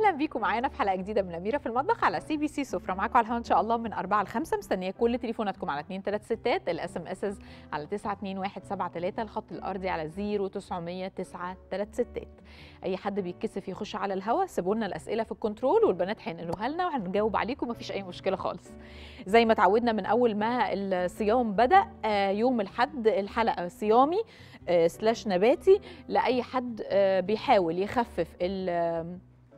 اهلا بيكم معانا في حلقه جديده من اميره في المطبخ على سي بي سي سفره معاكم على الهواء ان شاء الله من 4 ل 5 مستنيه كل تليفوناتكم على 2 3 6 الاس ام اس على 92173 الخط الارضي على 0900 936 اي حد بيتكسف يخش على الهواء سيبوا لنا الاسئله في الكنترول والبنات هينقلوها لنا وهنجاوب عليكم مفيش اي مشكله خالص زي ما اتعودنا من اول ما الصيام بدا آه، يوم الحد الحلقه صيامي آه، سلاش نباتي لاي حد آه، بيحاول يخفف ال-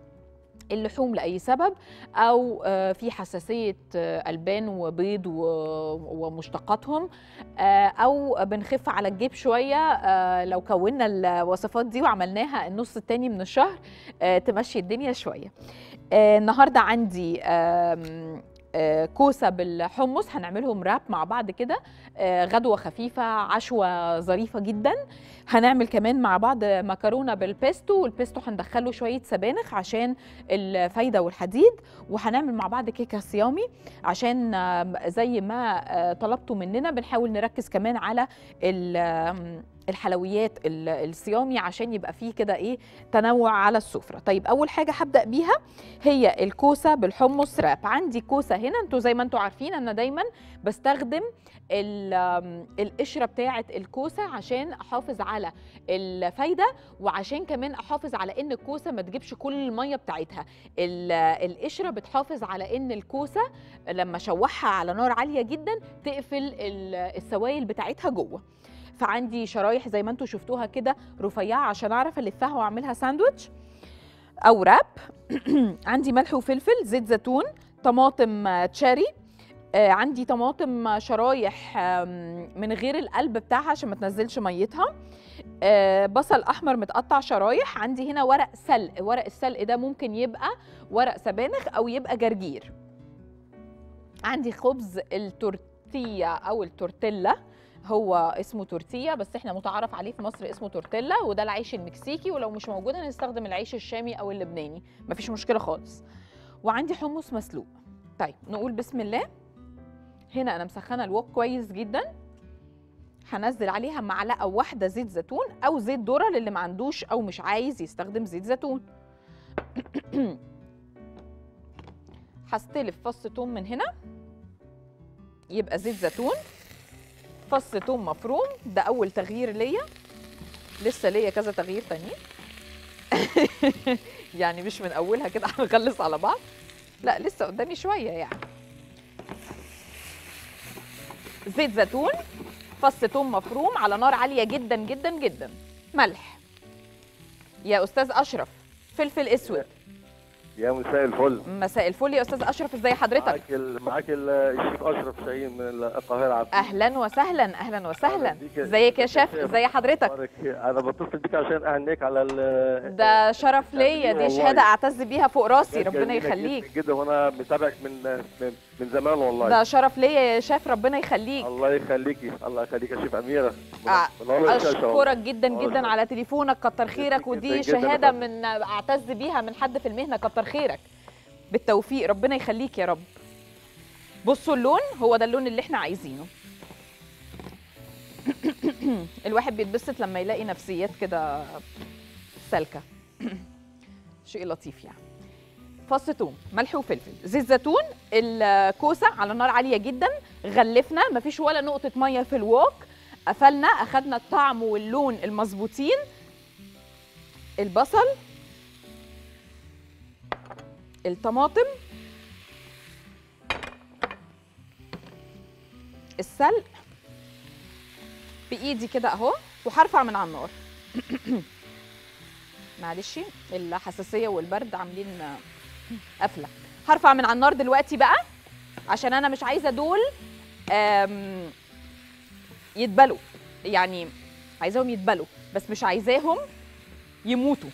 اللحوم لاي سبب او آه، في حساسيه آه، البان وبيض و- ومشتقاتهم آه، او بنخف على الجيب شويه آه، لو كونا الوصفات دي وعملناها النص التاني من الشهر آه، تمشي الدنيا شويه آه، النهارده عندي آم، آه، كوسه بالحمص هنعملهم راب مع بعض كده آه، غدوه خفيفه عشوه ظريفه جدا هنعمل كمان مع بعض مكرونه بالبيستو والبيستو هندخله شويه سبانخ عشان الفايده والحديد وهنعمل مع بعض كيكه صيامي عشان آم، زي ما آه، طلبتوا مننا بنحاول نركز كمان على ال- آم، الحلويات ال- الصيامي عشان يبقى فيه كده ايه تنوع على السفره طيب اول حاجه هبدا بيها هي الكوسه بالحمص راب عندي كوسه هنا انتوا زي ما انتوا عارفين انا دايما بستخدم ال- آم، القشره بتاعه الكوسه عشان احافظ على الفايده وعشان كمان احافظ على ان الكوسه ما تجيبش كل الميه بتاعتها ال- القشره بتحافظ على ان الكوسه لما اشوحها على نار عاليه جدا تقفل ال- السوائل بتاعتها جوه فعندي شرايح زي ما انتم شفتوها كده رفيعه عشان اعرف الفها واعملها ساندوتش او راب عندي ملح وفلفل زيت زيتون طماطم آه، تشاري آه، عندي طماطم شرايح آم، من غير القلب بتاعها عشان ما تنزلش ميتها آه، بصل احمر متقطع شرايح عندي هنا ورق سلق ورق السلق ده ممكن يبقى ورق سبانخ او يبقى جرجير عندي خبز التورتيا او التورتيلا هو اسمه تورتيا بس احنا متعارف عليه في مصر اسمه تورتيلا وده العيش المكسيكي ولو مش موجود هنستخدم العيش الشامي او اللبناني مفيش مشكله خالص وعندي حمص مسلوق طيب نقول بسم الله هنا انا مسخنه الوك كويس جدا هنزل عليها معلقه واحده زيت زيتون او زيت ذره للي ما عندوش او مش عايز يستخدم زيت زيتون هستلف فص توم من هنا يبقى زيت زيتون فص توم مفروم ده اول تغيير ليا لسه ليا كذا تغيير تانيين يعني مش من اولها كده هنخلص على بعض لا لسه قدامي شويه يعني زيت زيتون فص توم مفروم على نار عاليه جدا جدا جدا ملح يا استاذ اشرف فلفل اسود يا مساء الفل مساء الفل يا استاذ اشرف ازي حضرتك معاك ال... معاك ال- الشيف اشرف شاهين من القاهره عبد اهلا وسهلا اهلا وسهلا أهلا بيك. ازيك يا شيف ازي حضرتك أخبارك إيه؟ انا بتصل بيك عشان اهنيك على ال ده شرف ليا دي والله. شهاده اعتز بيها فوق راسي حاجات ربنا جميلة يخليك جدا, جدا وانا متابعك من من, من زمان والله ده شرف ليا يا شيف ربنا يخليك الله يخليكي الله يخليك يا شيف اميره آه، منورة الشاشة والله. اشكرك جدا الله جدا يخليك. على تليفونك كتر خيرك جداً ودي جداً يا شهاده فندم. من اعتز بيها من حد في المهنه كتر خيرك بالتوفيق ربنا يخليك يا رب بصوا اللون هو ده اللون اللي احنا عايزينه الواحد بيتبسط لما يلاقي نفسيات كده سالكه شيء لطيف يعني فص ثوم ملح وفلفل زيت زيتون الكوسه على نار عاليه جدا غلفنا مفيش ولا نقطه ميه في الوok قفلنا اخدنا الطعم واللون المظبوطين البصل الطماطم السلق بايدي كده اهو وهرفع من على النار معلش الحساسيه والبرد عاملين قفله هرفع من على النار دلوقتي بقى عشان انا مش عايزه دول آم، يتبلوا يعني عايزاهم يتبلوا بس مش عايزاهم يموتوا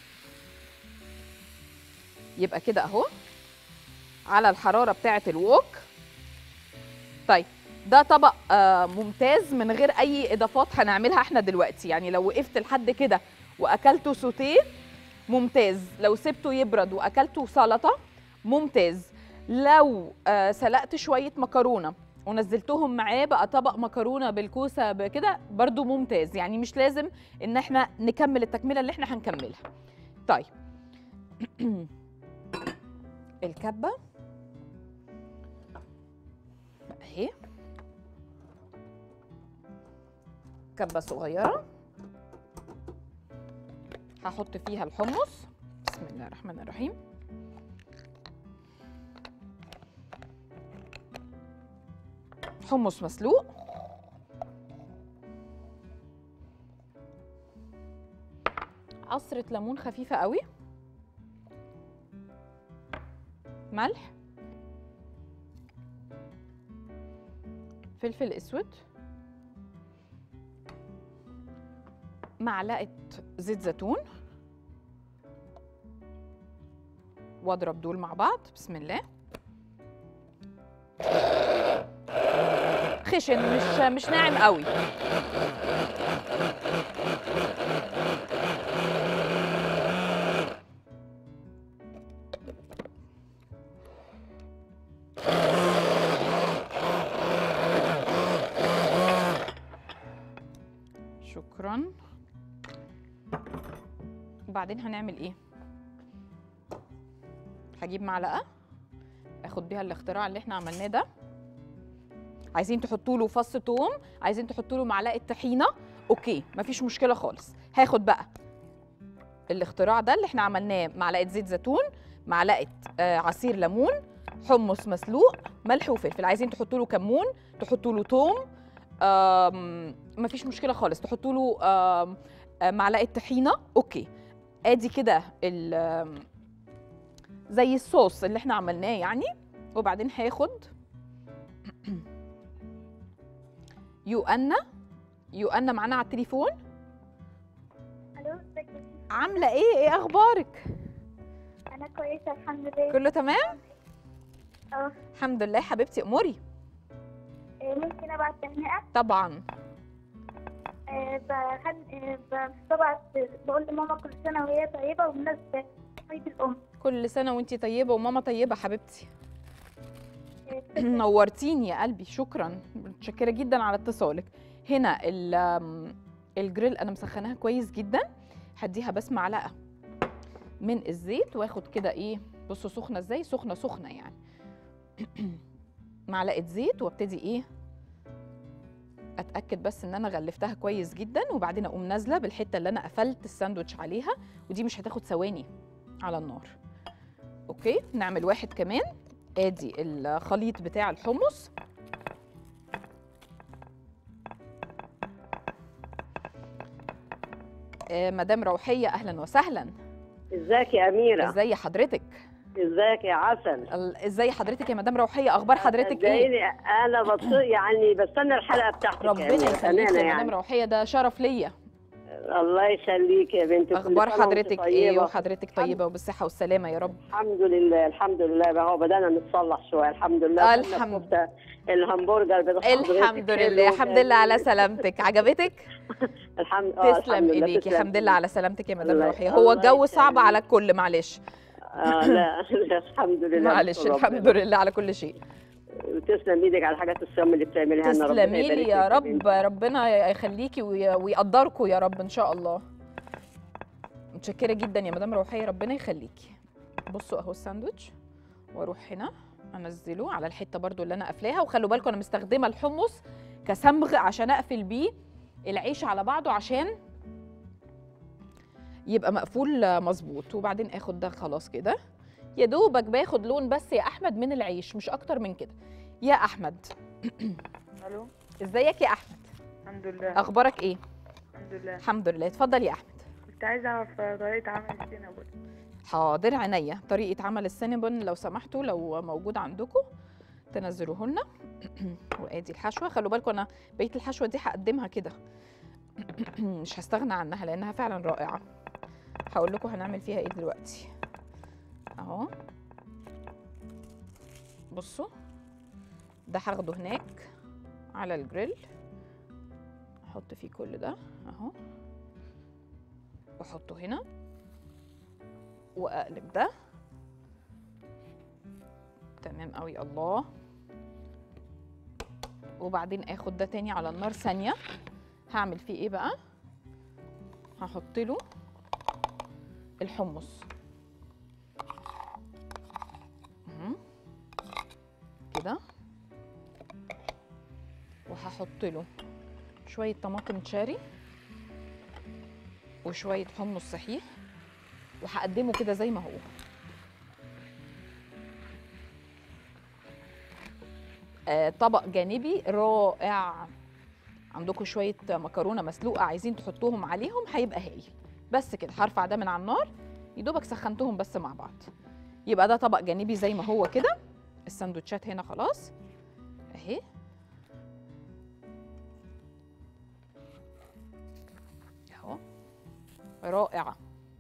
يبقى كده اهو على الحراره بتاعه الوok طيب ده طبق آه ممتاز من غير اي اضافات هنعملها احنا دلوقتي يعني لو وقفت لحد كده واكلته سوتيه ممتاز لو سبته يبرد واكلته سلطه ممتاز لو آه سلقت شويه مكرونه ونزلتهم معاه بقى طبق مكرونه بالكوسه بكده برضو ممتاز يعني مش لازم ان احنا نكمل التكمله اللي احنا هنكملها طيب الكبه اهي كبه صغيره هحط فيها الحمص بسم الله الرحمن الرحيم حمص مسلوق عصرة ليمون خفيفة قوي ملح فلفل اسود معلقة زيت زيتون واضرب دول مع بعض بسم الله خشن مش مش ناعم قوي شكرا وبعدين هنعمل ايه هجيب معلقه اخد بيها الاختراع اللي احنا عملناه ده عايزين تحطوا له فص توم عايزين تحطوا له معلقه طحينه اوكي مفيش مشكله خالص هاخد بقى الاختراع ده اللي احنا عملناه معلقه زيت زيتون معلقه آه عصير ليمون حمص مسلوق ملح وفلفل عايزين تحطوا له كمون تحطوا له توم آم، مفيش مشكله خالص تحطوا له آم، آه، معلقه طحينه اوكي ادي كده ال- آم، زي الصوص اللي احنا عملناه يعني وبعدين هاخد يوأنا يوأنا معانا على التليفون الو ازيك يا سيدي؟ عامله ايه ايه اخبارك انا كويسه الحمد لله كله تمام اه الحمد لله حبيبتي اموري آه، ممكن ابعت تهنئه طبعا آه، بخد آه، ب- ببعت بقول لماما كل سنه وهي طيبه وبمناسبه عيد الام كل سنه وانتي طيبه وماما طيبه حبيبتي آه، نورتيني يا قلبي شكرا متشكره جدا على اتصالك هنا ال- آم، الجريل انا مسخناها كويس جدا هديها بس معلقه من الزيت واخد كده ايه بصوا سخنه ازاي سخنه سخنه يعني معلقه زيت وابتدي ايه اتاكد بس ان انا غلفتها كويس جدا وبعدين اقوم نازله بالحته اللي انا قفلت الساندوتش عليها ودي مش هتاخد ثواني على النار اوكي نعمل واحد كمان ادي الخليط بتاع الحمص آه، مدام روحيه اهلا وسهلا ازيك يا أميرة ازي حضرتك ازيك يا عسل ال- ازي حضرتك يا مدام روحيه اخبار حضرتك ايه صدقيني انا بص يعني بستنى الحلقة بتاعتك يا ربنا أميرة، يخليك أمانة يا مدام يعني روحيه ده شرف ليا الله يخليك يا بنتي كل اخبار سنة وأنت حضرتك ايه طيبة. وحضرتك طيبه وبالصحه والسلامه يا رب الحمد لله الحمد لله بقى هو بدأنا نتصلح شوية الحمد لله الحمد. كنا الكفتة، الهمبرجر بتاع حضرتك الحمد حلو لله الحمد لله على وجميل. سلامتك عجبتك الحمد آه، تسلم الحمد لله، ايديكي تسلم الحمد لله على سلامتك يا مدام الله- روحيه هو الله الجو صعب يخليك. على الكل معلش آه لا لا، الحمد لله معلش نشكر الحمد ربنا. لله على كل شيء وتسلم ايدك على الحاجات الصيام اللي بتعملها لنا ربنا تسلمي لي يبارك يا لك رب بنتي. ربنا يخليكي وي- ويقدركوا يا رب ان شاء الله متشكره جدا يا مدام روحيه ربنا يخليكي بصوا اهو الساندوتش واروح هنا انزله على الحته برضو اللي انا قافلاها وخلوا بالكم انا مستخدمه الحمص كصمغ عشان اقفل بيه العيش على بعضه عشان يبقى مقفول مظبوط وبعدين اخد ده خلاص كده يا دوبك باخد لون بس يا احمد من العيش مش اكتر من كده يا احمد الو ازيك يا احمد الحمد لله اخبارك ايه الحمد لله الحمد لله اتفضل يا احمد كنت عايزه اعرف طريقه عمل السينابون حاضر عينيا طريقه عمل السينابون لو سمحتوا لو موجود عندكم تنزلوه لنا وادي الحشوه خلوا بالكم انا بقيه الحشوه دي هقدمها كده مش هستغنى عنها لانها فعلا رائعه هقول لكم هنعمل فيها ايه دلوقتي اهو بصوا ده هاخده هناك على الجريل احط فيه كل ده اهو واحطه هنا واقلب ده تمام قوي الله وبعدين اخد ده تاني على النار ثانيه هعمل فيه ايه بقى هحط له الحمص كده وهحط له شويه طماطم تشاري وشويه حمص صحيح وهقدمه كده زي ما هو آه، طبق جانبي رائع عندكم شويه مكرونه مسلوقه عايزين تحطوهم عليهم هيبقى هايل بس كده هرفع ده من على النار يدوبك سخنتهم بس مع بعض يبقى ده طبق جانبي زي ما هو كده السندوتشات هنا خلاص اهي اهو رائعه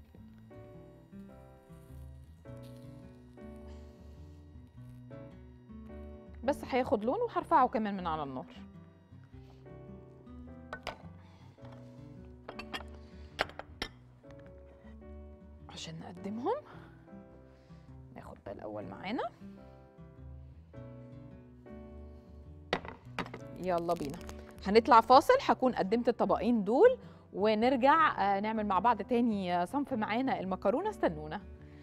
بس هياخد لون وهرفعه كمان من على النار عشان نقدمهم ناخد ده الاول معانا يلا بينا هنطلع فاصل هكون قدمت الطبقين دول ونرجع آه، نعمل مع بعض تاني آه، صنف معانا المكرونه استنونا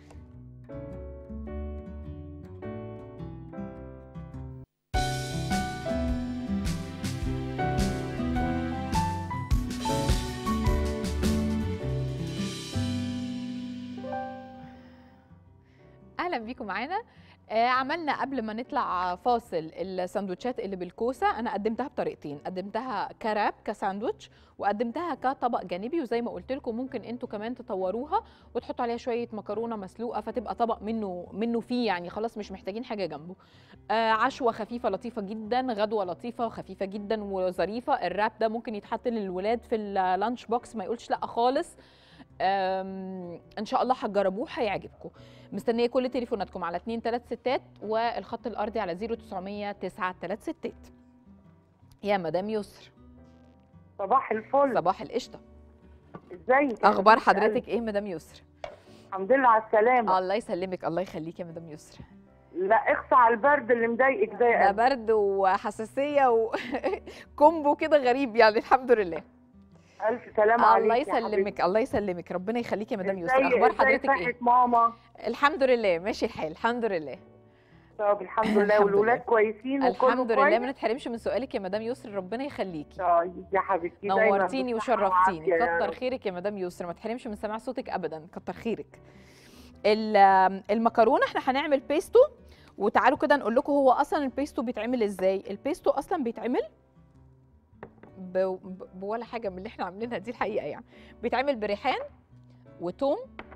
اهلا بيكم معانا آه عملنا قبل ما نطلع فاصل الساندوتشات اللي بالكوسه انا قدمتها بطريقتين قدمتها كراب كساندوتش وقدمتها كطبق جانبي وزي ما قلت لكم ممكن انتوا كمان تطوروها وتحطوا عليها شويه مكرونه مسلوقه فتبقى طبق منه منه فيه يعني خلاص مش محتاجين حاجه جنبه آه عشوه خفيفه لطيفه جدا غدوه لطيفه وخفيفه جدا وظريفه الراب ده ممكن يتحط للولاد في اللانش بوكس ما يقولش لا خالص آم، ان شاء الله هتجربوه هيعجبكم مستنيه كل تليفوناتكم على 2 3 ستات والخط الارضي على 0900 9 3 ستات يا مدام يسر صباح الفل صباح القشطه ازيك اخبار حضرتك ايه مدام يسر الحمد لله على السلامه الله يسلمك الله يخليك يا مدام يسر لا اخصى على البرد اللي مضايقك ده ده يا برد وحساسيه وكومبو كده غريب يعني الحمد لله الف سلامه عليك الله يا حبيبتي. يسلمك الله يسلمك ربنا يخليك يا مدام يسر ازاي- اخبار ازاي حضرتك ايه صحة ماما الحمد لله ماشي الحال الحمد لله طب الحمد الحمد لله والولاد لله. كويسين وكله الحمد لله كويس؟ ما نتحرمش من سؤالك يا مدام يسر ربنا يخليكي طيب يا حبيبتي دايما نورتيني بالصحة وشرفتيني والعافية يا كتر رب. خيرك يا مدام يسر ما تحرمش من سماع صوتك ابدا كتر خيرك ال- المكرونه احنا هنعمل بيستو وتعالوا كده نقول لكم هو اصلا البيستو بيتعمل ازاي البيستو اصلا بيتعمل ب... ب... بولا حاجه من اللي احنا عاملينها دي الحقيقه يعني بيتعمل بريحان وتوم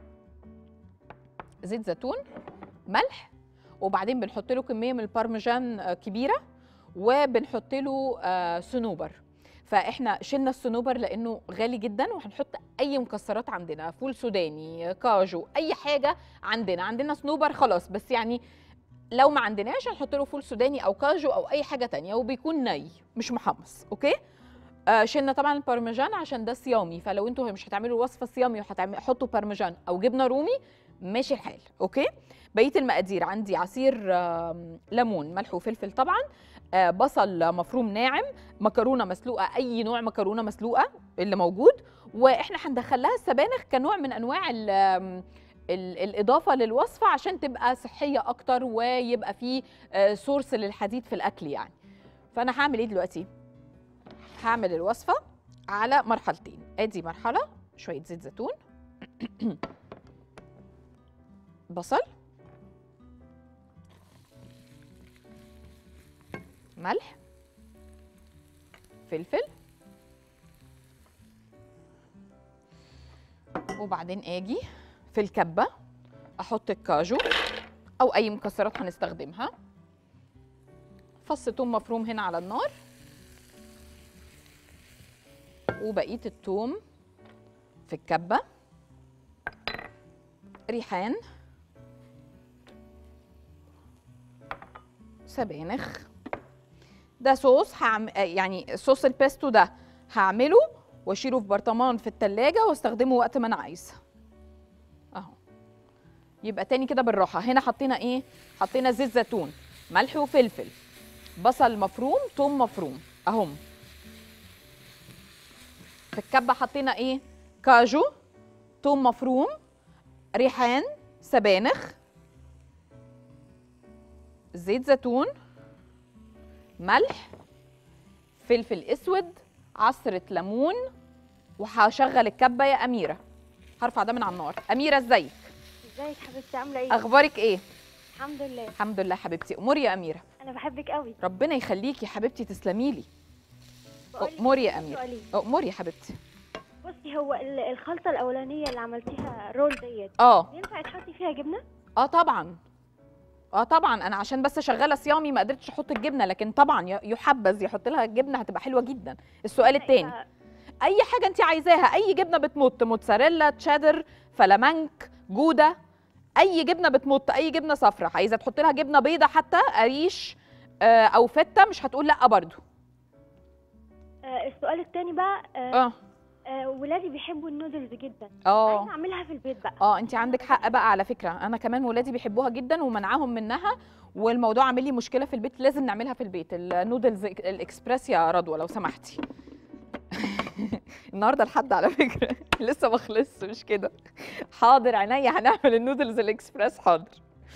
زيت زيتون ملح وبعدين بنحط له كميه من البارميجان آه، كبيره وبنحط له آه، صنوبر فاحنا شلنا الصنوبر لانه غالي جدا وهنحط اي مكسرات عندنا فول سوداني كاجو اي حاجه عندنا عندنا صنوبر خلاص بس يعني لو ما عندناش هنحط له فول سوداني او كاجو او اي حاجه تانية وبيكون ني مش محمص اوكي آه شلنا طبعا البارميجان عشان ده صيامي فلو انتوا مش هتعملوا وصفه صيامي وهتحطوا بارميجان او جبنه رومي ماشي الحال اوكي بقيه المقادير عندي عصير آم، ليمون ملح وفلفل طبعا آه، بصل مفروم ناعم مكرونه مسلوقه اي نوع مكرونه مسلوقه اللي موجود واحنا هندخلها السبانخ كنوع من انواع ال ال الاضافه للوصفه عشان تبقى صحيه اكتر ويبقى فيه سورس للحديد في الاكل يعني فانا هعمل ايه دلوقتي هعمل الوصفه على مرحلتين ادي مرحله شويه زيت زيتون بصل ملح فلفل وبعدين اجي في الكبه احط الكاجو او اي مكسرات هنستخدمها فص توم مفروم هنا على النار وبقيه التوم في الكبه ريحان سبانخ ده صوص هعم... يعني صوص البيستو ده هعمله واشيله في برطمان في التلاجة واستخدمه وقت ما انا عايزه اهو يبقى تاني كده بالراحه هنا حطينا ايه حطينا زيت زيتون ملح وفلفل بصل مفروم توم مفروم اهم في الكبه حطينا ايه كاجو توم مفروم ريحان سبانخ زيت زيتون ملح فلفل اسود عصره ليمون وهشغل الكبه يا اميره هرفع ده من على النار اميره ازيك ازيك حبيبتي عامله ايه اخبارك ايه الحمد لله الحمد لله حبيبتي اموري يا اميره انا بحبك قوي ربنا يخليكي يا حبيبتي تسلمي لي بقولك اموري يا اميره سؤالين. اموري يا حبيبتي بصي هو ال- الخلطه الاولانيه اللي عملتيها رول ديت اه ينفع تحطي فيها جبنه اه طبعا اه طبعا انا عشان بس شغاله صيامي ما قدرتش احط الجبنه لكن طبعا ي- يحبذ يحط لها الجبنه هتبقى حلوه جدا السؤال التاني يبقى اي حاجه انت عايزاها اي جبنه بتمط موتزاريلا تشيدر فلامنك جوده اي جبنه بتمط اي جبنه صفراء عايزه تحط لها جبنه بيضه حتى قريش آه، او فته مش هتقول لا برضو آه السؤال التاني بقى آه اه آه ولادي بيحبوا النودلز جدا اه عايزه اعملها في البيت بقى اه انت عندك حق بقى على فكره انا كمان ولادي بيحبوها جدا ومنعهم منها والموضوع عامل لي مشكله في البيت لازم نعملها في البيت النودلز الاكسبريس يا رضوى لو سمحتي النهارده الحد على فكره لسه ما خلصش مش كده حاضر عينيا هنعمل النودلز الاكسبريس حاضر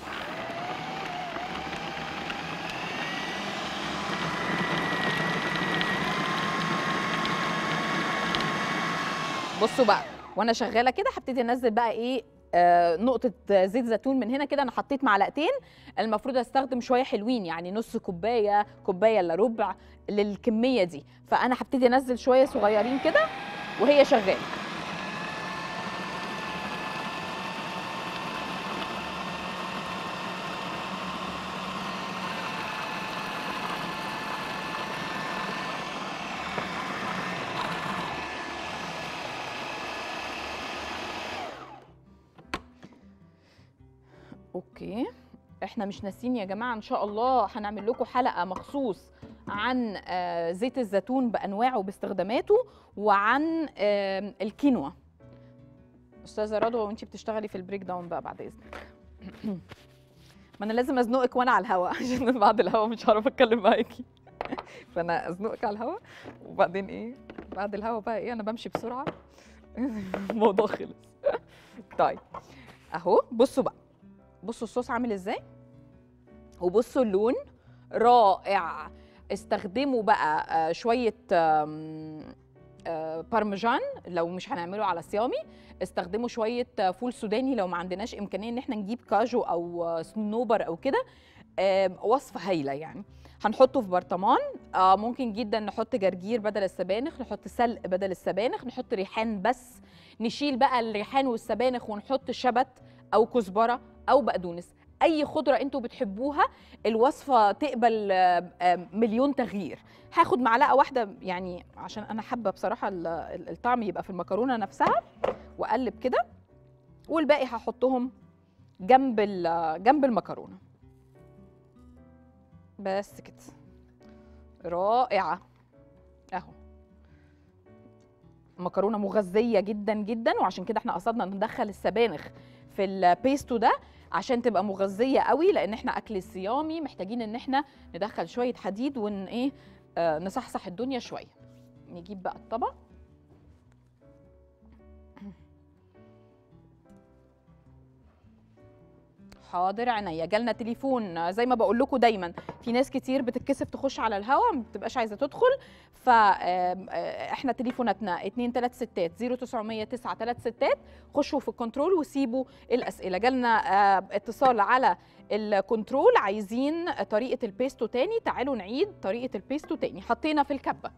بصوا بقى وانا شغاله كده هبتدي انزل بقى ايه آه نقطة زيت زيتون من هنا كده أنا حطيت معلقتين المفروض أستخدم شوية حلوين يعني نص كوباية كوباية إلا ربع للكمية دي فأنا هبتدي أنزل شوية صغيرين كده وهي شغالة اوكي احنا مش ناسيين يا جماعه ان شاء الله هنعمل لكم حلقه مخصوص عن آه، زيت الزيتون بانواعه وباستخداماته وعن آم، الكينوا استاذه رضوى وانتي بتشتغلي في البريك داون بقى بعد اذنك ما انا لازم ازنقك وانا على الهوا عشان بعد الهوا مش هعرف اتكلم معاكي فانا ازنقك على الهوا وبعدين ايه بعد الهوا بقى ايه انا بمشي بسرعه الموضوع خلص طيب اهو بصوا بقى بصوا الصوص عامل ازاي وبصوا اللون رائع استخدموا بقى آه، شويه آم، آه، بارميجان لو مش هنعمله على صيامي استخدموا شويه آه، فول سوداني لو ما عندناش امكانيه ان احنا نجيب كاجو او آه، صنوبر او كده آم، وصفه هايله يعني هنحطه في برطمان آه ممكن جدا نحط جرجير بدل السبانخ نحط سلق بدل السبانخ نحط ريحان بس نشيل بقى الريحان والسبانخ ونحط شبت او كزبره او بقدونس اي خضره انتوا بتحبوها الوصفه تقبل آه، آه، مليون تغيير هاخد معلقه واحده يعني عشان انا حابه بصراحه ال- ال- الطعم يبقى في المكرونه نفسها واقلب كده والباقي هحطهم جنب ال- جنب المكرونه بس كده رائعه اهو مكرونه مغذيه جدا جدا وعشان كده احنا قصدنا ندخل السبانخ في البيستو ده عشان تبقى مغذيه قوي لان احنا اكل الصيامي محتاجين ان احنا ندخل شويه حديد ون ايه آه نصحصح الدنيا شويه نجيب بقى الطبق حاضر عينيا جالنا تليفون آه، زي ما بقول لكم دايما في ناس كتير بتتكسف تخش على الهوا ما بتبقاش عايزه تدخل فاحنا تليفوناتنا 2 3 6 0900 9 3 6 خشوا في الكنترول وسيبوا الاسئله جالنا آه، اتصال على الكنترول عايزين طريقه البيستو تاني تعالوا نعيد طريقه البيستو تاني حطينا في الكبه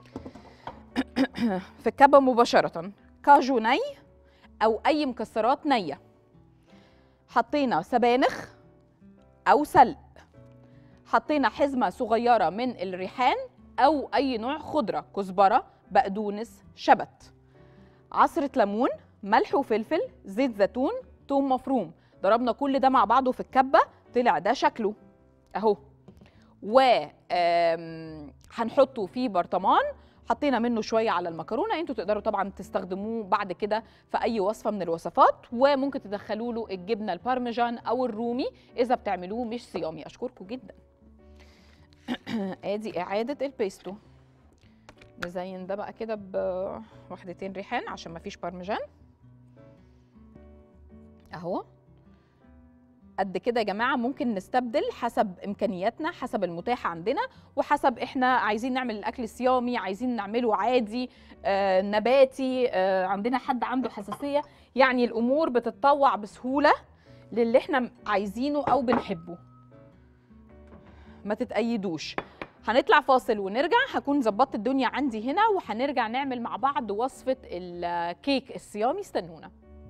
في الكبه مباشره كاجو ني او اي مكسرات نيه حطينا سبانخ او سلق حطينا حزمه صغيره من الريحان او اي نوع خضره كزبره بقدونس شبت عصره ليمون ملح وفلفل زيت زيتون توم مفروم ضربنا كل ده مع بعضه في الكبه طلع ده شكله اهو و آم، هنحطه في برطمان حطينا منه شويه على المكرونه انتوا تقدروا طبعا تستخدموه بعد كده في اي وصفه من الوصفات وممكن تدخلوا له الجبنه البارميجان او الرومي اذا بتعملوه مش صيامي اشكركم جدا ادي اعاده البيستو نزين ده بقى كده بوحدتين ريحان عشان ما فيش بارميجان اهو قد كده يا جماعه ممكن نستبدل حسب امكانياتنا حسب المتاح عندنا وحسب احنا عايزين نعمل الاكل صيامي عايزين نعمله عادي آه نباتي آه عندنا حد عنده حساسيه يعني الامور بتتطوع بسهوله للي احنا عايزينه او بنحبه ما تتأيدوش هنطلع فاصل ونرجع هكون ظبطت الدنيا عندي هنا وهنرجع نعمل مع بعض وصفة الكيك الصيامي استنونا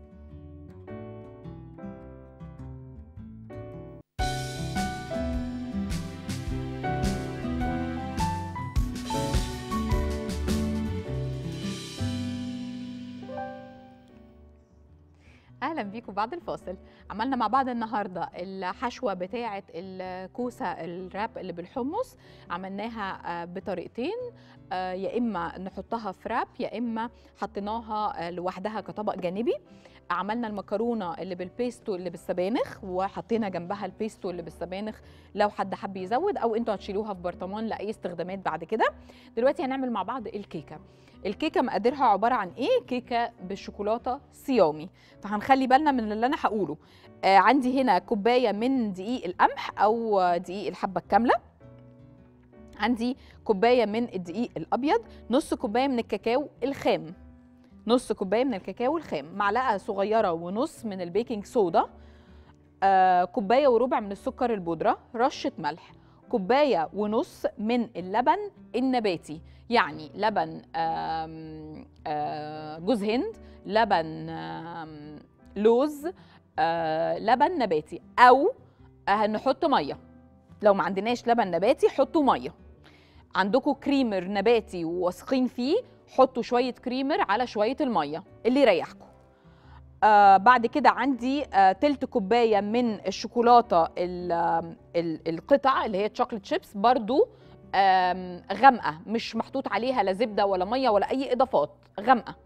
اهلا بيكم بعد الفاصل عملنا مع بعض النهارده الحشوه بتاعه الكوسه الراب اللي بالحمص عملناها آه، بطريقتين آه، يا اما نحطها في راب يا اما حطيناها آه، لوحدها كطبق جانبي عملنا المكرونه اللي بالبيستو اللي بالسبانخ وحطينا جنبها البيستو اللي بالسبانخ لو حد حب يزود او انتوا هتشيلوها في برطمان لاي استخدامات بعد كده دلوقتي هنعمل مع بعض الكيكه الكيكه مقاديرها عباره عن ايه كيكه بالشوكولاته صيامي فهنخلي بالنا من اللي انا هقوله آه عندي هنا كوبايه من دقيق القمح او آه، دقيق الحبه الكامله عندي كوبايه من الدقيق الابيض نص كوبايه من الكاكاو الخام نص كوبايه من الكاكاو الخام معلقه صغيره ونص من البيكنج صودا آه كوبايه وربع من السكر البودره رشه ملح كوبايه ونص من اللبن النباتي يعني لبن آم، آه، جوز هند لبن آم، لوز آه، لبن نباتي او آه، نحط ميه لو ما عندناش لبن نباتي حطوا ميه عندكم كريمر نباتي وواثقين فيه حطوا شويه كريمر على شويه الميه اللي يريحكم آه بعد كده عندي آه تلت كوبايه من الشوكولاته ال- آم، ال- القطع اللي هي تشوكلت شيبس برضو آم، غامقه مش محطوط عليها لا زبده ولا ميه ولا اي اضافات غامقه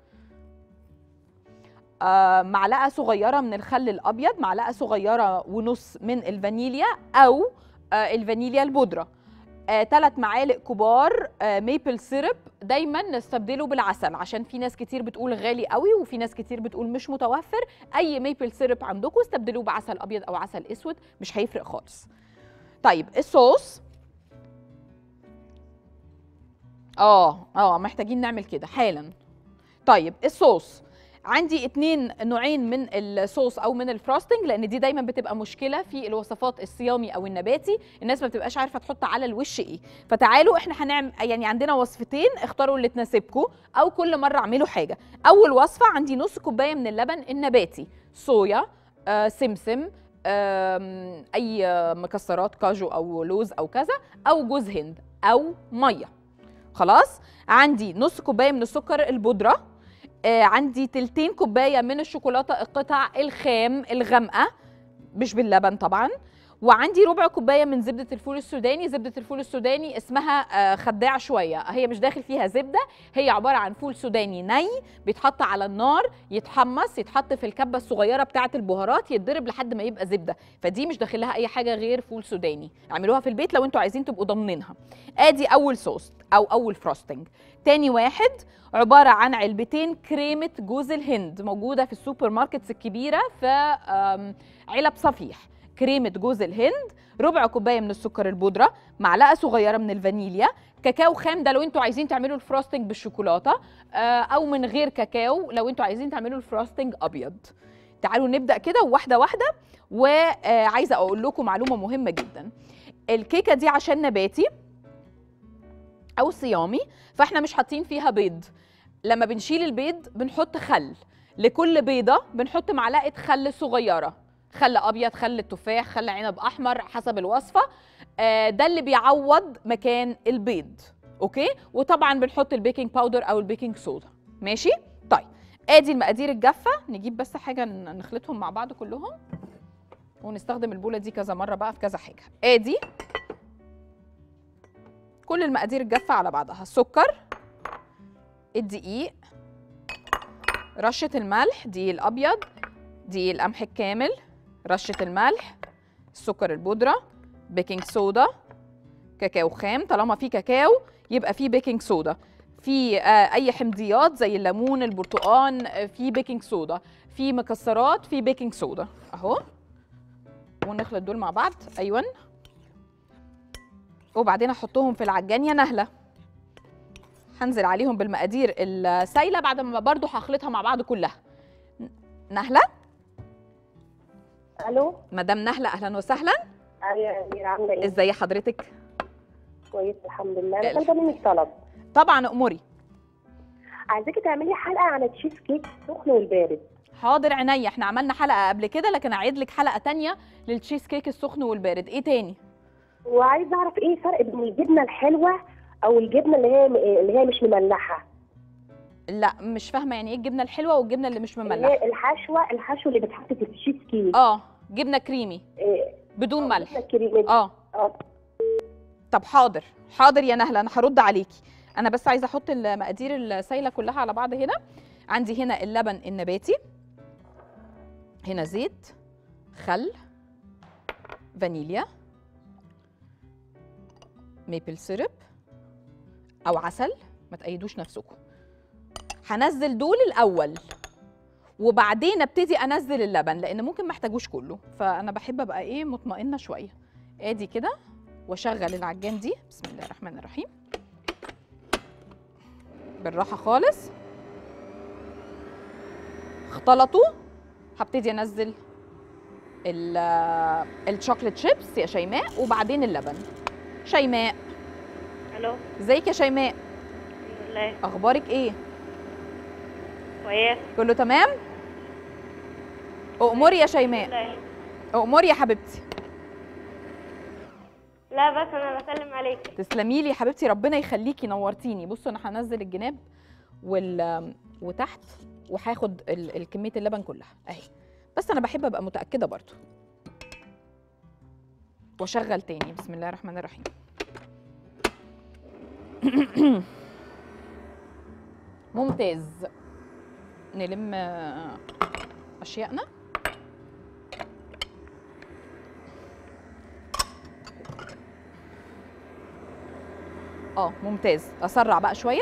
آه، معلقه صغيره من الخل الابيض معلقه صغيره ونص من الفانيليا او آه، الفانيليا البودره ثلاث معالق كبار آه، ميبل سيرب دايما نستبدله بالعسل عشان في ناس كتير بتقول غالي قوي وفي ناس كتير بتقول مش متوفر اي ميبل سيرب عندكم استبدلوه بعسل ابيض او عسل اسود مش هيفرق خالص طيب الصوص اه اه محتاجين نعمل كده حالا طيب الصوص عندي اتنين نوعين من الصوص او من الفراستنج لان دي دايما بتبقى مشكله في الوصفات الصيامي او النباتي الناس ما بتبقاش عارفه تحط على الوش ايه فتعالوا احنا هنعمل يعني عندنا وصفتين اختاروا اللي تناسبكم او كل مره اعملوا حاجه اول وصفه عندي نص كوبايه من اللبن النباتي صويا آه سمسم آم، اي آه، مكسرات كاجو او لوز او كذا او جوز هند او ميه خلاص عندي نص كوبايه من السكر البودره آه عندي تلتين كوبايه من الشوكولاته القطع الخام الغامقه مش باللبن طبعا وعندي ربع كوبايه من زبده الفول السوداني زبده الفول السوداني اسمها آه خداع شويه هي مش داخل فيها زبده هي عباره عن فول سوداني ني بيتحط على النار يتحمص يتحط في الكبه الصغيره بتاعه البهارات يتضرب لحد ما يبقى زبده فدي مش داخل لها اي حاجه غير فول سوداني اعملوها في البيت لو انتوا عايزين تبقوا ضامنينها ادي اول صوص او اول فروستنج تاني واحد عباره عن علبتين كريمه جوز الهند موجوده في السوبر ماركتس الكبيره في آم، علب صفيح كريمه جوز الهند ربع كوبايه من السكر البودره معلقه صغيره من الفانيليا كاكاو خام ده لو انتوا عايزين تعملوا الفروستنج بالشوكولاته آه، او من غير كاكاو لو انتوا عايزين تعملوا الفروستنج ابيض تعالوا نبدا كده واحده واحده وعايزه اقول لكم معلومه مهمه جدا الكيكه دي عشان نباتي او صيامي فاحنا مش حاطين فيها بيض لما بنشيل البيض بنحط خل لكل بيضه بنحط معلقه خل صغيره خل ابيض خل تفاح خل عنب احمر حسب الوصفه آه، ده اللي بيعوض مكان البيض اوكي وطبعا بنحط البيكنج باودر او البيكنج صودا ماشي طيب ادي المقادير الجافه نجيب بس حاجه ن- نخلطهم مع بعض كلهم ونستخدم البوله دي كذا مره بقى في كذا حاجه ادي كل المقادير الجافه على بعضها السكر الدقيق رشه الملح دقيق الابيض دقيق القمح الكامل رشه الملح السكر البودره بيكنج صودا كاكاو خام طالما في كاكاو يبقى في بيكنج صودا في آه، اي حمضيات زي الليمون البرتقان آه، في بيكنج صودا في مكسرات في بيكنج صودا اهو ونخلط دول مع بعض ايوه وبعدين احطهم في العجان يا نهله هنزل عليهم بالمقادير السايله بعد ما برضو هخلطها مع بعض كلها ن- نهله الو مدام نهله اهلا وسهلا ايوه يا امير عامله ايه؟ ازي حضرتك كويس الحمد لله انا الحمد. طالبه منك طلب طبعا اموري عايزاكي تعملي حلقه عن التشيز كيك السخن والبارد حاضر عينيا احنا عملنا حلقه قبل كده لكن اعيد لك حلقه تانية للتشيز كيك السخن والبارد ايه تاني وعايزه اعرف ايه الفرق بين الجبنه الحلوه او الجبنه اللي هي اللي هي مش مملحه لا مش فاهمه يعني ايه الجبنه الحلوه والجبنه اللي مش اللي مملحه هي الحشوه الحشو اللي بتحط في التشيز كيك اه جبنه كريمي إيه، بدون ملح الجبنة الكريمة دي. اه اه طب حاضر حاضر يا نهله انا هرد عليكي انا بس عايزه احط المقادير السايله كلها على بعض هنا عندي هنا اللبن النباتي هنا زيت خل فانيليا ميبل سيرب او عسل ما تقيدوش نفسكم هنزل دول الاول وبعدين ابتدي انزل اللبن لان ممكن ما احتاجوش كله فانا بحب ابقى ايه مطمئنه شويه ادي كده واشغل العجان دي بسم الله الرحمن الرحيم بالراحه خالص اختلطوا هبتدي انزل ال- الشوكليت شيبس يا شيماء وبعدين اللبن شيماء الو ازيك يا شيماء الحمد لله اخبارك ايه كويس كله تمام اموري يا شيماء لا اموري يا حبيبتي لا بس انا بسلم عليك تسلمي لي يا حبيبتي ربنا يخليكي نورتيني بصوا انا هنزل الجناب وال وتحت وهاخد ال- ال- كميه اللبن كلها اهي بس انا بحب ابقى متاكده برضو واشغل تاني بسم الله الرحمن الرحيم ممتاز نلم آه، اشيائنا اه ممتاز اسرع بقى شويه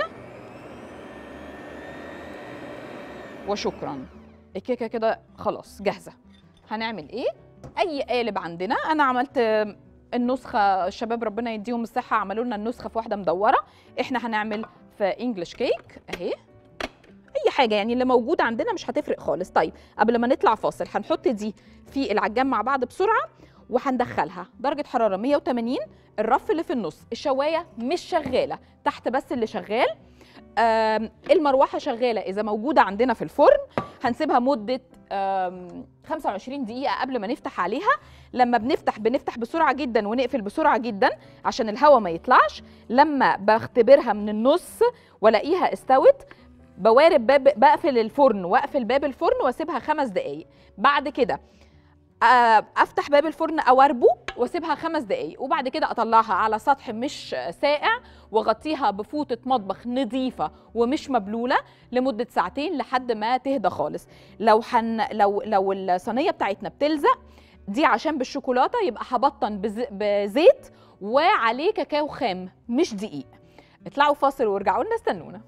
وشكرا الكيكه كده خلاص جاهزه هنعمل ايه اي قالب عندنا انا عملت آه، النسخه الشباب ربنا يديهم الصحه عملوا لنا النسخه في واحده مدوره احنا هنعمل في انجلش كيك اهي اي حاجه يعني اللي موجود عندنا مش هتفرق خالص طيب قبل ما نطلع فاصل هنحط دي في العجان مع بعض بسرعه وهندخلها درجه حراره 180 الرف اللي في النص الشوايه مش شغاله تحت بس اللي شغال آم، المروحه شغاله اذا موجوده عندنا في الفرن هنسيبها مده آم، 25 دقيقه قبل ما نفتح عليها لما بنفتح بنفتح بسرعه جدا ونقفل بسرعه جدا عشان الهواء ما يطلعش لما بختبرها من النص والاقيها استوت بوارب باب بقفل الفرن واقفل باب الفرن واسيبها خمس دقايق بعد كده آه، افتح باب الفرن اواربه واسيبها خمس دقايق وبعد كده اطلعها على سطح مش ساقع واغطيها بفوطه مطبخ نظيفه ومش مبلوله لمده ساعتين لحد ما تهدى خالص لو حن لو لو الصينيه بتاعتنا بتلزق دي عشان بالشوكولاته يبقى هبطن بز- بزيت وعليه كاكاو خام مش دقيق اطلعوا فاصل وارجعوا لنا استنونا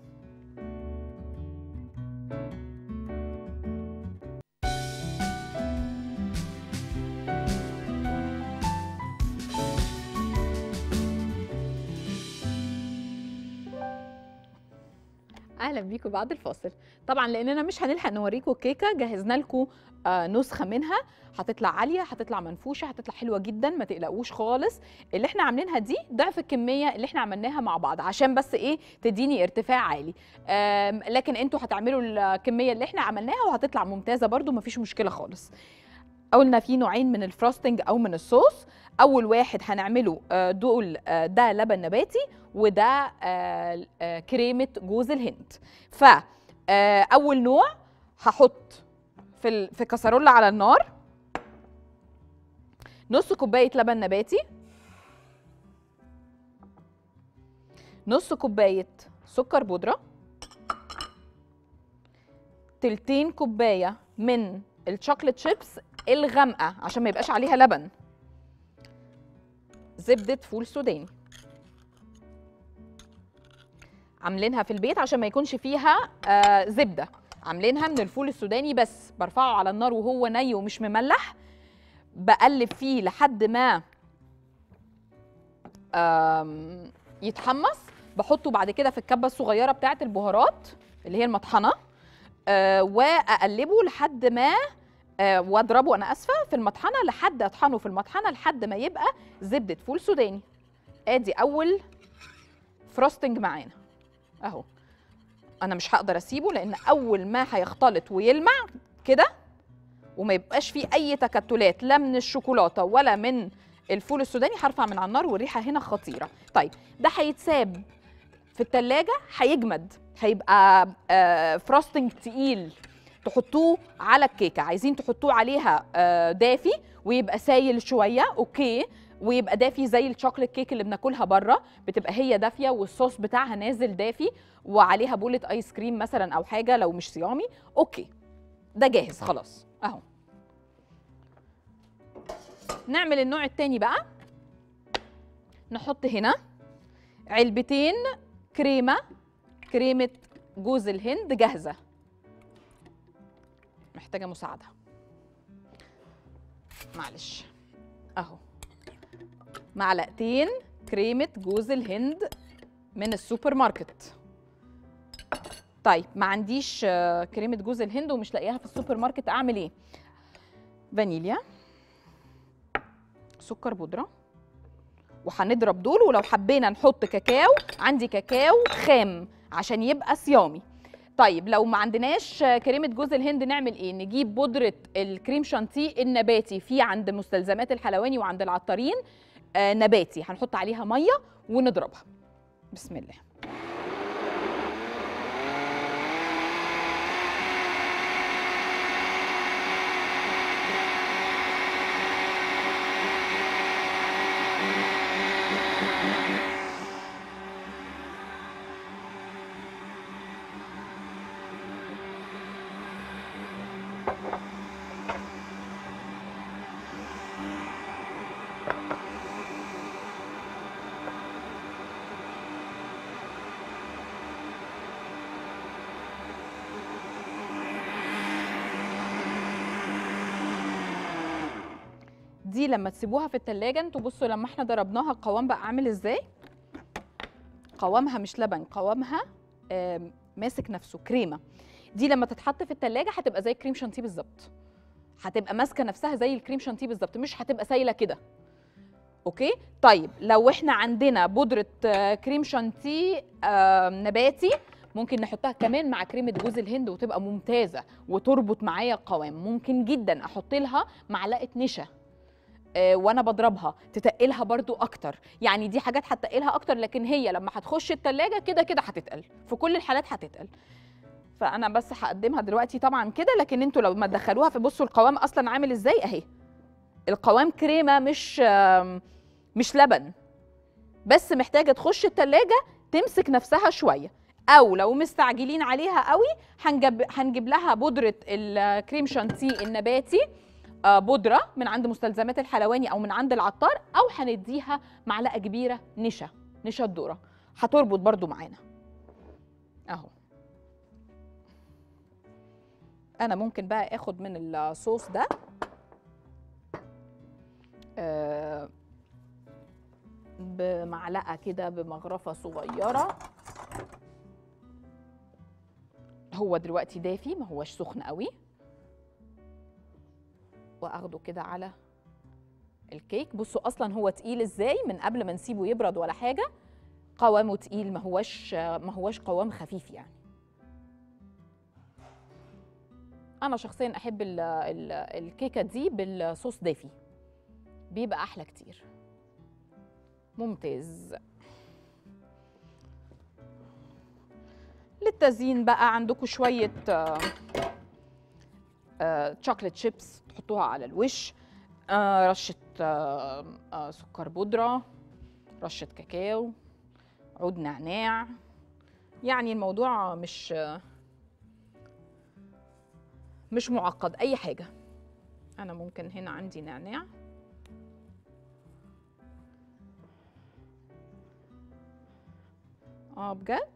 اهلا بيكم بعد الفاصل طبعا لاننا مش هنلحق نوريكم الكيكه جهزنا لكم آه نسخه منها هتطلع عاليه هتطلع منفوشه هتطلع حلوه جدا ما تقلقوش خالص اللي احنا عاملينها دي ضعف الكميه اللي احنا عملناها مع بعض عشان بس ايه تديني ارتفاع عالي آم، لكن انتوا هتعملوا الكميه اللي احنا عملناها وهتطلع ممتازه برده مفيش مشكله خالص قلنا في نوعين من الفروستنج او من الصوص اول واحد هنعمله آه، دول آه، ده لبن نباتي وده آه، آه، كريمه جوز الهند ف آه، اول نوع هحط في ال- في كسرولة على النار نص كوبايه لبن نباتي نص كوبايه سكر بودره تلتين كوبايه من الشوكليت شيبس الغامقه عشان ما يبقاش عليها لبن زبده فول سوداني عاملينها في البيت عشان ما يكونش فيها آه زبده عاملينها من الفول السوداني بس برفعه على النار وهو ني ومش مملح بقلب فيه لحد ما آم، يتحمص بحطه بعد كده في الكبه الصغيره بتاعه البهارات اللي هي المطحنه آه، واقلبه لحد ما آه، واضربه انا اسفه في المطحنه لحد اطحنه في المطحنه لحد ما يبقى زبده فول سوداني ادي اول فروستنج معانا اهو انا مش هقدر اسيبه لان اول ما هيختلط ويلمع كده وما يبقاش فيه اي تكتلات لا من الشوكولاته ولا من الفول السوداني هرفع من على النار والريحه هنا خطيره طيب ده هيتساب في التلاجة هيجمد هيبقى آه فروستنج تقيل تحطوه على الكيكه عايزين تحطوه عليها آه دافي ويبقى سايل شويه اوكي ويبقى دافي زي الشوكليت كيك اللي بناكلها بره بتبقى هي دافيه والصوص بتاعها نازل دافي وعليها بولة ايس كريم مثلا او حاجه لو مش صيامي اوكي ده جاهز خلاص اهو نعمل النوع التاني بقى نحط هنا علبتين كريمه كريمه جوز الهند جاهزه محتاجه مساعده معلش اهو معلقتين كريمه جوز الهند من السوبر ماركت طيب ما عنديش آه، كريمه جوز الهند ومش لاقياها في السوبر ماركت اعمل ايه فانيليا سكر بودره وهنضرب دول ولو حبينا نحط كاكاو عندي كاكاو خام عشان يبقى صيامي طيب لو ما عندناش آه، كريمه جوز الهند نعمل ايه نجيب بودره الكريم شانتيه النباتي في عند مستلزمات الحلواني وعند العطارين آه، نباتي هنحط عليها ميه ونضربها بسم الله دي لما تسيبوها في التلاجة انتوا بصوا لما احنا ضربناها القوام بقى عامل ازاي قوامها مش لبن قوامها آم، ماسك نفسه كريمه دي لما تتحط في التلاجة هتبقى زي كريم شانتيه بالظبط هتبقى ماسكه نفسها زي الكريم شانتيه بالظبط مش هتبقى سايله كده اوكي طيب لو احنا عندنا بودره آه، كريم شانتيه آم، نباتي ممكن نحطها كمان مع كريمه جوز الهند وتبقى ممتازه وتربط معايا القوام ممكن جدا احط لها معلقه نشا آه، وانا بضربها تتقلها برضو اكتر يعني دي حاجات هتقلها اكتر لكن هي لما هتخش التلاجة كده كده هتتقل في كل الحالات هتتقل فانا بس هقدمها دلوقتي طبعا كده لكن انتوا لو ما تدخلوها في بصوا القوام اصلا عامل ازاي اهي القوام كريمه مش آم، مش لبن بس محتاجه تخش التلاجة تمسك نفسها شويه او لو مستعجلين عليها قوي هنجيب هنجيب لها بودره الكريم شانتيه النباتي آه، بودره من عند مستلزمات الحلواني او من عند العطار او هنديها معلقه كبيره نشا نشا الذره هتربط برضو معانا اهو انا ممكن بقى اخد من الصوص ده آه، بمعلقه كده بمغرفه صغيره هو دلوقتي دافي ما هوش سخن قوي واخده كده على الكيك بصوا اصلا هو تقيل ازاي من قبل ما نسيبه يبرد ولا حاجه قوامه تقيل ما هوش ما هوش قوام خفيف يعني انا شخصيا احب ال ال الكيكه دي بالصوص دافي بيبقى احلى كتير ممتاز للتزيين بقى عندكم شويه آه، آه، شوكليت شيبس تحطوها على الوش آه، رشه آه، آه، سكر بودره رشه كاكاو عود نعناع يعني الموضوع مش مش معقد اي حاجه انا ممكن هنا عندي نعناع اه بجد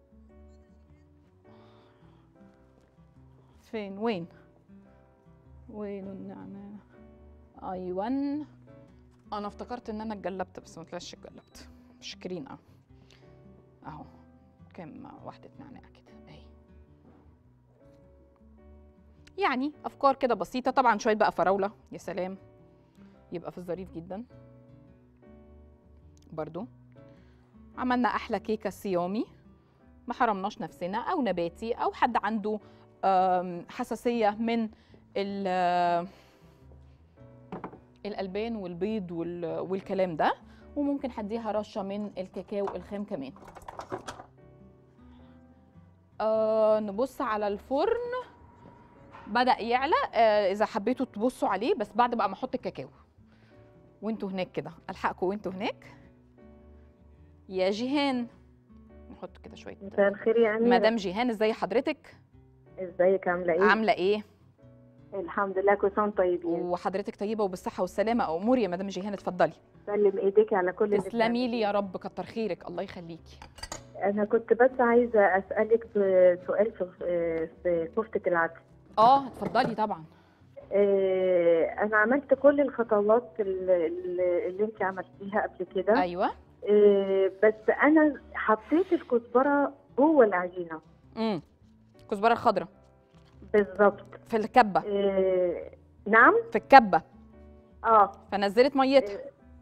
فين وين وين النعناع ايوه انا افتكرت ان انا اتجلبت بس ما طلعش اتجلبت شاكرين اه اهو كام واحده نعناع كده اهي يعني افكار كده بسيطه طبعا شويه بقى فراوله يا سلام يبقى في الظريف جدا برضو عملنا احلى كيكه صيامي ما حرمناش نفسنا او نباتي او حد عنده آم، حساسيه من ال- الالبان والبيض وال- والكلام ده وممكن هديها رشه من الكاكاو الخام كمان آه نبص على الفرن بدا يعلى آه اذا حبيتوا تبصوا عليه بس بعد بقى ما احط الكاكاو وانتوا هناك كده الحقكم وانتوا هناك يا جيهان نحط كده شويه مساء الخير يا أميرة مدام جيهان ازي حضرتك ازيك عاملة ايه؟ عامله ايه الحمد لله كل سنة وانتم طيبين وحضرتك طيبه وبالصحه والسلامه اموري يا مدام جيهان اتفضلي سلم ايديك على كل اللي تسلمي لي يا رب كتر خيرك الله يخليكي انا كنت بس عايزة اسألك سؤال في في كفتة العدس اه اتفضلي طبعا آه، انا عملت كل الخطوات اللي, اللي انت عملتيها قبل كده ايوه آه، بس انا حطيت الكزبرة جوه العجينة امم الكزبره الخضراء بالظبط في الكبه آه، نعم في الكبه اه فنزلت ميتها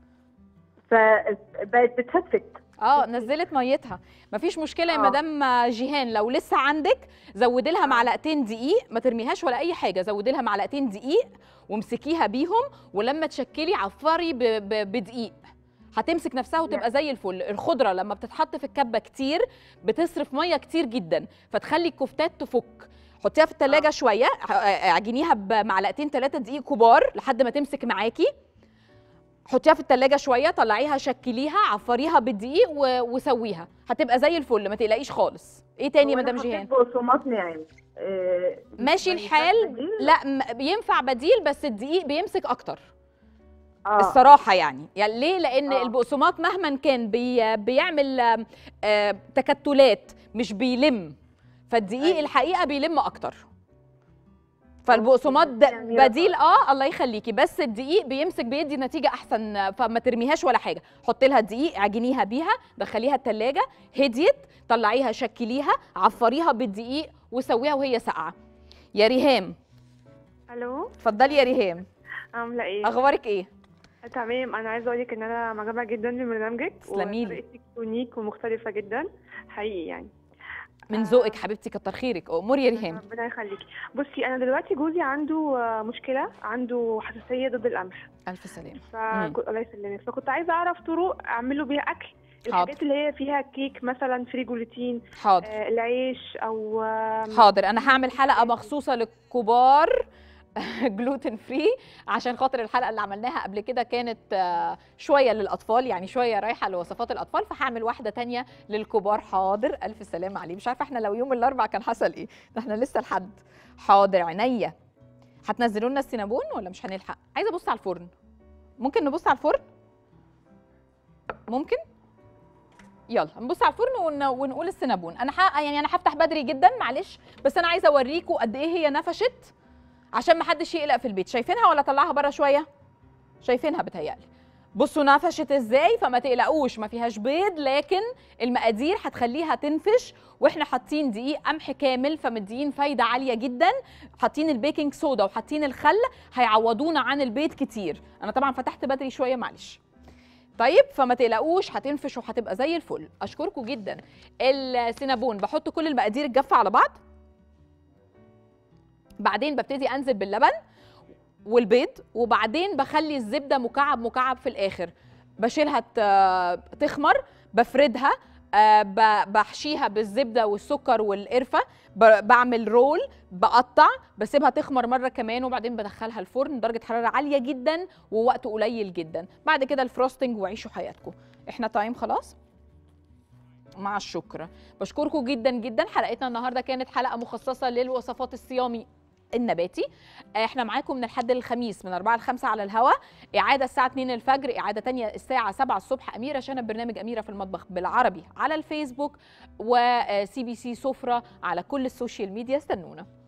فبقت بتفتفت اه نزلت ميتها مفيش مشكله يا آه. مدام جيهان لو لسه عندك زودي لها معلقتين دقيق ما ترميهاش ولا اي حاجه زودي لها معلقتين دقيق وامسكيها بيهم ولما تشكلي عفري ب- ب- بدقيق هتمسك نفسها وتبقى زي الفل الخضره لما بتتحط في الكبه كتير بتصرف ميه كتير جدا فتخلي الكفتات تفك حطيها في التلاجة شويه ع- اعجنيها بمعلقتين ثلاثه دقيق كبار لحد ما تمسك معاكي حطيها في التلاجة شوية طلعيها شكليها عفريها بالدقيق و... وسويها هتبقى زي الفل ما تقلقيش خالص ايه تاني يا وأنا مدام حطيت جيهان بقسماط ناعم آه، ماشي ما ينفعش الحال بديل؟ لا م- بينفع بديل بس الدقيق بيمسك اكتر اه الصراحه يعني يعني ليه لان آه. البقسماط مهما كان بي... بيعمل آم، آه تكتلات مش بيلم فالدقيق أيوة. الحقيقه بيلم اكتر فالبقسماط ده يعني رفع. بديل اه الله يخليكي بس الدقيق بيمسك بيدي نتيجه احسن آه، فما ترميهاش ولا حاجه حطي لها الدقيق اعجنيها بيها دخليها التلاجة هديت طلعيها شكليها عفريها بالدقيق وسويها وهي ساقعه يا ريهام الو اتفضلي يا ريهام عامله ايه اخبارك ايه تمام انا عايزه اقول لك ان انا معجبه جدا ببرنامجك تسلميلي. وطريقتك يونيك ومختلفه جدا حقيقي يعني من ذوقك حبيبتي كتر خيرك اموري يا ريهام ربنا يخليكي بصي انا دلوقتي جوزي عنده آه، مشكله عنده حساسيه ضد القمح الف سلامه ف الله يسلمك فكنت عايزه اعرف طرق اعمل له بيها اكل الحاجات اللي هي فيها كيك مثلا فري جلوتين حاضر آه العيش او آه حاضر انا هعمل حلقه مخصوصه للكبار جلوتين فري عشان خاطر الحلقه اللي عملناها قبل كده كانت آه، شويه للاطفال يعني شويه رايحه لوصفات الاطفال فهعمل واحده تانية للكبار حاضر الف سلامه عليه مش عارفه احنا لو يوم الاربع كان حصل ايه ده احنا لسه لحد حاضر عينيا هتنزلوا لنا السينابون ولا مش هنلحق عايزه ابص على الفرن ممكن نبص على الفرن ممكن يلا نبص على الفرن ون... ونقول السينابون انا ح... يعني انا هفتح بدري جدا معلش بس انا عايزه اوريكم قد ايه هي نفشت عشان ما حدش يقلق في البيت شايفينها ولا اطلعها بره شويه شايفينها بتهيألي بصوا نفشت ازاي فما تقلقوش ما فيهاش بيض لكن المقادير هتخليها تنفش واحنا حاطين دقيق قمح كامل فمديين فايده عاليه جدا حاطين البيكنج صودا وحاطين الخل هيعوضونا عن البيض كتير انا طبعا فتحت بدري شويه معلش طيب فما تقلقوش هتنفش وهتبقى زي الفل اشكركم جدا السينابون بحط كل المقادير الجافه على بعض بعدين ببتدي انزل باللبن والبيض وبعدين بخلي الزبده مكعب مكعب في الاخر بشيلها ت- تخمر بفردها آه، ب- بحشيها بالزبده والسكر والقرفه ب- بعمل رول بقطع بسيبها تخمر مره كمان وبعدين بدخلها الفرن درجه حراره عاليه جدا ووقت قليل جدا بعد كده الفروستنج وعيشوا حياتكم احنا تايم خلاص مع الشكر بشكركم جدا جدا حلقتنا النهارده كانت حلقه مخصصه للوصفات الصيامي النباتي احنا معاكم من الحد للخميس من 4 ل 5 على الهوا اعاده الساعه 2 الفجر اعاده تانية الساعه 7 الصبح اميره شنب برنامج اميره في المطبخ بالعربي على الفيسبوك وسي بي سي سفره على كل السوشيال ميديا استنونا